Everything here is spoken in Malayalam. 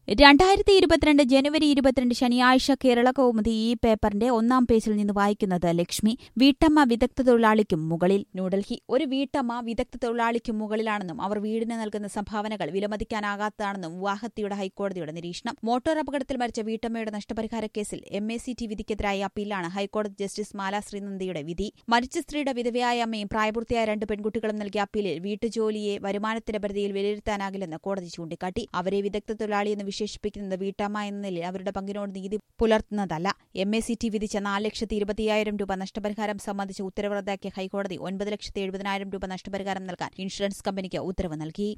രണ്ടായിരത്തി ഇരുപത്തിരണ്ട് ജനുവരി ഇരുപത്തിരണ്ട് ശനിയാഴ്ച കേരള കൗമുദി ഈ പേപ്പറിന്റെ ഒന്നാം പേജിൽ നിന്ന് വായിക്കുന്നത് ലക്ഷ്മി വീട്ടമ്മ വിദഗ്ധ തൊഴിലാളിക്കും മുകളിൽ ന്യൂഡൽഹി ഒരു വീട്ടമ്മ വിദഗ്ധ തൊഴിലാളിക്കും മുകളിലാണെന്നും അവർ വീടിന് നൽകുന്ന സംഭാവനകൾ വിലമതിക്കാനാകാത്തതാണെന്നും ഗുവാഹത്തിയുടെ ഹൈക്കോടതിയുടെ നിരീക്ഷണം മോട്ടോർ അപകടത്തിൽ മരിച്ച വീട്ടമ്മയുടെ നഷ്ടപരിഹാര കേസിൽ എം എ സി ടി വിധിക്കെതിരായ അപ്പീലാണ് ഹൈക്കോടതി ജസ്റ്റിസ് മാല ശ്രീനന്ദിയുടെ വിധി മരിച്ച സ്ത്രീയുടെ വിധവയായ അമ്മയും പ്രായപൂർത്തിയായ രണ്ട് പെൺകുട്ടികളും നൽകിയ അപ്പീലിൽ വീട്ടുജോലിയെ വരുമാനത്തിന്റെ പരിധിയിൽ വിലയിരുത്താനാകില്ലെന്ന് കോടതി ചൂണ്ടിക്കാട്ടി അവരെ വിദഗ്ധ തൊഴിലാളിയെന്ന് വിശേഷിപ്പിക്കുന്നത് വീട്ടമ്മ എന്ന നിലയിൽ അവരുടെ പങ്കിനോട് നീതി പുലർത്തുന്നതല്ല എം എ സി ടി വിധിച്ച നാല് ലക്ഷത്തി ഇരുപത്തിയായിരം രൂപ നഷ്ടപരിഹാരം സംബന്ധിച്ച് ഉത്തരവ് റദ്ദാക്കിയ ഹൈക്കോടതി ഒൻപത് ലക്ഷത്തി എഴുപതിനായിരം രൂപ നഷ്ടപരിഹാരം നൽകാൻ ഇൻഷുറൻസ് കമ്പനിക്ക് ഉത്തരവ് നൽകി